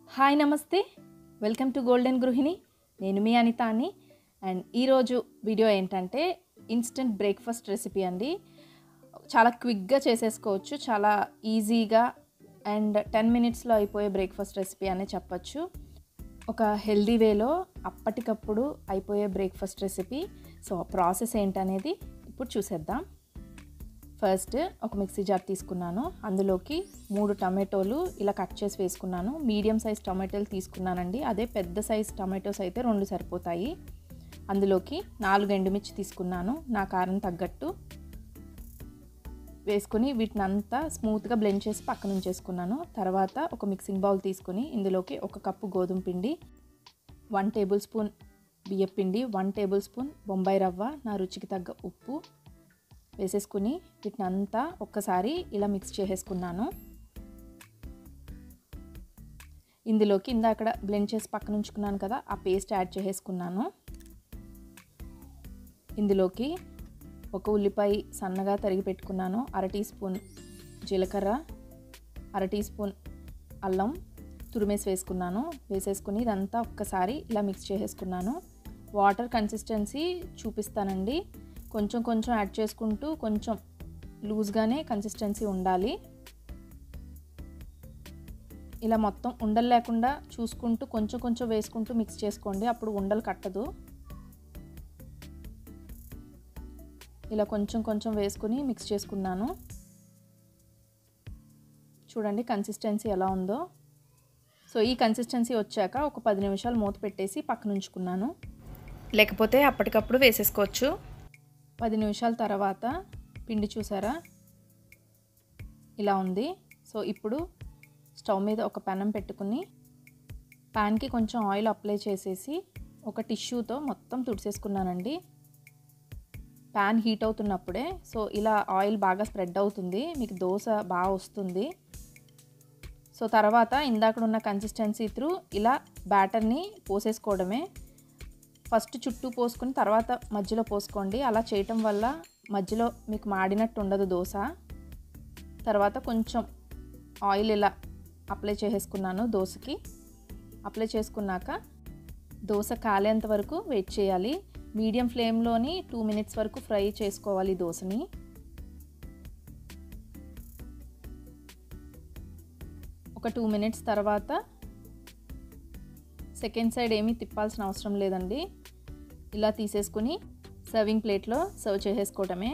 hi నమస్తే welcome to golden గృహిణి నేను మీ అనితాని అండ్ ఈరోజు వీడియో ఏంటంటే ఇన్స్టెంట్ బ్రేక్ఫాస్ట్ రెసిపీ అండి చాలా క్విక్గా చేసేసుకోవచ్చు చాలా ఈజీగా అండ్ టెన్ మినిట్స్లో అయిపోయే బ్రేక్ఫాస్ట్ రెసిపీ అనే చెప్పచ్చు ఒక హెల్దీ వేలో అప్పటికప్పుడు అయిపోయే బ్రేక్ఫాస్ట్ రెసిపీ సో ప్రాసెస్ ఏంటనేది ఇప్పుడు చూసేద్దాం ఫస్ట్ ఒక మిక్సీ జార్ తీసుకున్నాను అందులోకి మూడు టమాటోలు ఇలా కట్ చేసి వేసుకున్నాను మీడియం సైజ్ టమాటోలు తీసుకున్నానండి అదే పెద్ద సైజ్ టమాటోస్ అయితే రెండు సరిపోతాయి అందులోకి నాలుగు ఎండుమిర్చి తీసుకున్నాను నా కారం తగ్గట్టు వేసుకుని వీటిని అంతా స్మూత్గా బ్లెండ్ చేసి పక్కన ఉంచేసుకున్నాను తర్వాత ఒక మిక్సింగ్ బౌల్ తీసుకుని ఇందులోకి ఒక కప్పు గోధుమ పిండి వన్ టేబుల్ స్పూన్ బియ్యపిండి వన్ టేబుల్ స్పూన్ బొంబాయి రవ్వ నా రుచికి తగ్గ ఉప్పు వేసేసుకుని వీటిని అంతా ఒక్కసారి ఇలా మిక్స్ చేసేసుకున్నాను ఇందులోకి ఇందాక బ్లెండ్ చేసి పక్కన ఉంచుకున్నాను కదా ఆ పేస్ట్ యాడ్ చేసేసుకున్నాను ఇందులోకి ఒక ఉల్లిపాయ సన్నగా తరిగి పెట్టుకున్నాను అర టీ స్పూన్ జీలకర్ర అర టీ స్పూన్ అల్లం తురిమేసి వేసుకున్నాను వేసేసుకుని ఇదంతా ఒక్కసారి ఇలా మిక్స్ చేసేసుకున్నాను వాటర్ కన్సిస్టెన్సీ చూపిస్తానండి కొంచెం కొంచెం యాడ్ చేసుకుంటూ కొంచెం లూజ్గానే కన్సిస్టెన్సీ ఉండాలి ఇలా మొత్తం ఉండలు లేకుండా చూసుకుంటూ కొంచెం కొంచెం వేసుకుంటూ మిక్స్ చేసుకోండి అప్పుడు ఉండలు కట్టదు ఇలా కొంచెం కొంచెం వేసుకుని మిక్స్ చేసుకున్నాను చూడండి కన్సిస్టెన్సీ ఎలా ఉందో సో ఈ కన్సిస్టెన్సీ వచ్చాక ఒక పది నిమిషాలు మూత పెట్టేసి పక్కన ఉంచుకున్నాను లేకపోతే అప్పటికప్పుడు వేసేసుకోవచ్చు పది నిమిషాల తర్వాత పిండి చూసారా ఇలా ఉంది సో ఇప్పుడు స్టవ్ మీద ఒక పెనం పెట్టుకుని ప్యాన్కి కొంచెం ఆయిల్ అప్లై చేసేసి ఒక టిష్యూతో మొత్తం తుడిసేసుకున్నానండి ప్యాన్ హీట్ అవుతున్నప్పుడే సో ఇలా ఆయిల్ బాగా స్ప్రెడ్ అవుతుంది మీకు దోశ బాగా వస్తుంది సో తర్వాత ఇందాక ఉన్న కన్సిస్టెన్సీ త్రూ ఇలా బ్యాటర్ని పోసేసుకోవడమే ఫస్ట్ చుట్టూ పోసుకుని తర్వాత మధ్యలో పోసుకోండి అలా చేయటం వల్ల మధ్యలో మీకు మాడినట్టు ఉండదు దోశ తర్వాత కొంచెం ఆయిల్ ఇలా అప్లై చేసేసుకున్నాను దోశకి అప్లై చేసుకున్నాక దోశ కాలేంత వరకు వెయిట్ చేయాలి మీడియం ఫ్లేమ్లోని టూ మినిట్స్ వరకు ఫ్రై చేసుకోవాలి దోశని ఒక టూ మినిట్స్ తర్వాత సెకండ్ సైడ్ ఏమీ తిప్పాల్సిన అవసరం లేదండి ఇలా తీసేసుకుని సర్వింగ్ ప్లేట్లో సర్వ్ చేసేసుకోవటమే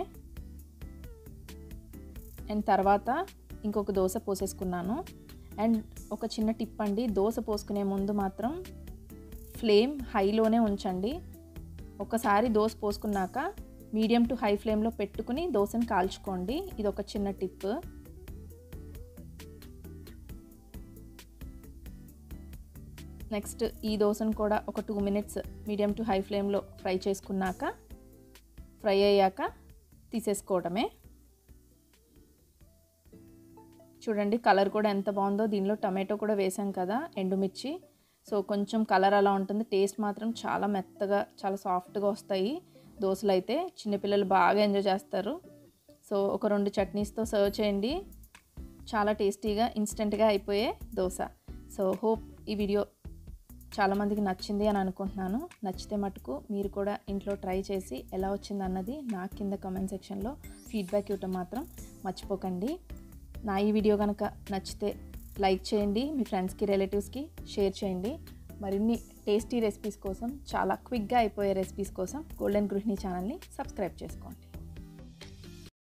అండ్ తర్వాత ఇంకొక దోశ పోసేసుకున్నాను అండ్ ఒక చిన్న టిప్ అండి దోశ పోసుకునే ముందు మాత్రం ఫ్లేమ్ హైలోనే ఉంచండి ఒకసారి దోశ పోసుకున్నాక మీడియం టు హై ఫ్లేమ్లో పెట్టుకుని దోశని కాల్చుకోండి ఇది ఒక చిన్న టిప్ నెక్స్ట్ ఈ దోశను కూడా ఒక two minutes medium to high ఫ్లేమ్లో ఫ్రై చేసుకున్నాక ఫ్రై అయ్యాక తీసేసుకోవడమే చూడండి కలర్ కూడా ఎంత బాగుందో దీనిలో టమాటో కూడా వేసాం కదా ఎండుమిర్చి సో కొంచెం కలర్ అలా ఉంటుంది టేస్ట్ మాత్రం చాలా మెత్తగా చాలా సాఫ్ట్గా వస్తాయి దోశలు అయితే చిన్నపిల్లలు బాగా ఎంజాయ్ చేస్తారు సో ఒక రెండు చట్నీస్తో సర్వ్ చేయండి చాలా టేస్టీగా ఇన్స్టెంట్గా అయిపోయే దోశ సో హోప్ ఈ వీడియో చాలామందికి నచ్చింది అని అనుకుంటున్నాను నచ్చితే మటుకు మీరు కూడా ఇంట్లో ట్రై చేసి ఎలా వచ్చింది అన్నది నా కింద కామెంట్ సెక్షన్లో ఫీడ్బ్యాక్ ఇవ్వటం మాత్రం మర్చిపోకండి నా ఈ వీడియో కనుక నచ్చితే లైక్ చేయండి మీ ఫ్రెండ్స్కి రిలేటివ్స్కి షేర్ చేయండి మరిన్ని టేస్టీ రెసిపీస్ కోసం చాలా క్విక్గా అయిపోయే రెసిపీస్ కోసం గోల్డెన్ గృహిణి ఛానల్ని సబ్స్క్రైబ్ చేసుకోండి